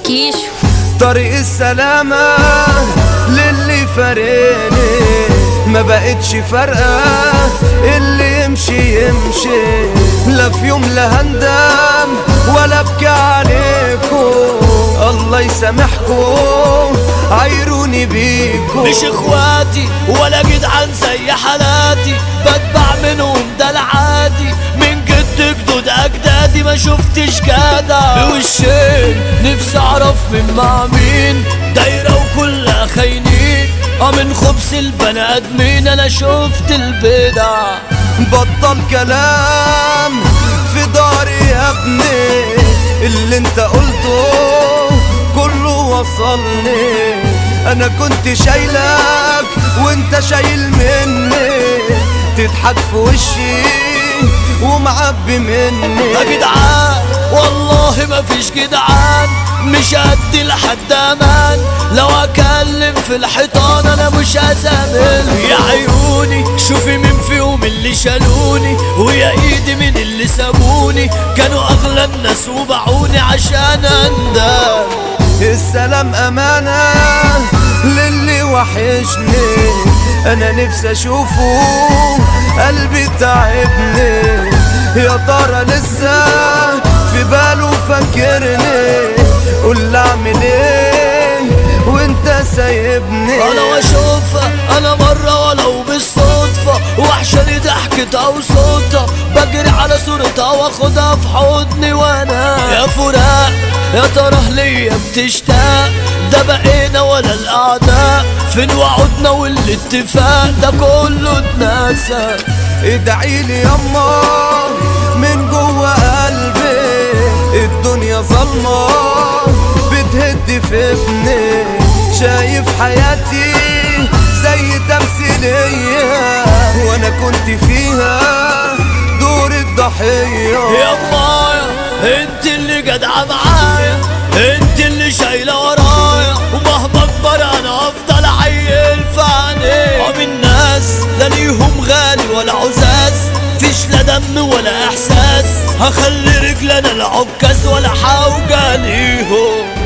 كيشو طريق السلامة للي فارقني ما بقتش فارقة اللي يمشي يمشي لا في يوم لا هندم ولا ابكي عليكم الله يسامحكم عايروني بيكم مش اخواتي ولا جدعان زي حالاتي بتبع منهم ده العادي من جد جدود اجدادي ما شفتش جدع بوشين نفسي اعرف من مع مين دايرة وكلها خاينين اه من خبز البني ادمين انا شفت البدع بطل كلام في داري يا ابني اللي انت قلته كله وصلني انا كنت شايلك وانت شايل مني تضحك في وشي ومعبي مني يا جدعان والله ما فيش جدعان مش قد لحد امان لو اكلم في الحيطان انا مش هزامل يا عيوني شوفي مين فيهم اللي شالوني ويا ايدي من اللي سابوني كانوا اغلى الناس وباعوني عشان اندم السلام امانة للي وحشني انا نفسي اشوفه قلبي تعبني يا ترى لسه في باله فاكرني قول اعمل ايه وانت سايبني انا واشوفها انا مرة ولو بالصدفة وحشاني ضحكتها وصوتها بجري على صورتها واخدها في حضني وانا يا فراق يا ترى ليا بتشتاق ده بقينا ولا الاعداء فين وعودنا والاتفاق ده كله اتنسى ادعي لي يما من جوه قلبي الدنيا ظلمة بتهد في ابني شايف حياتي زي تمثيلية وانا كنت فيها دور الضحية يا مايا انت اللي جدعة معايا انت اللي شايلة ورايا ومهما اكبر انا افضل عيل في عينيك من الناس لا ليهم غالي ولا عزاز فيش لا دم ولا احساس هخلي رجلنا العكاز ولا حوجة ليهم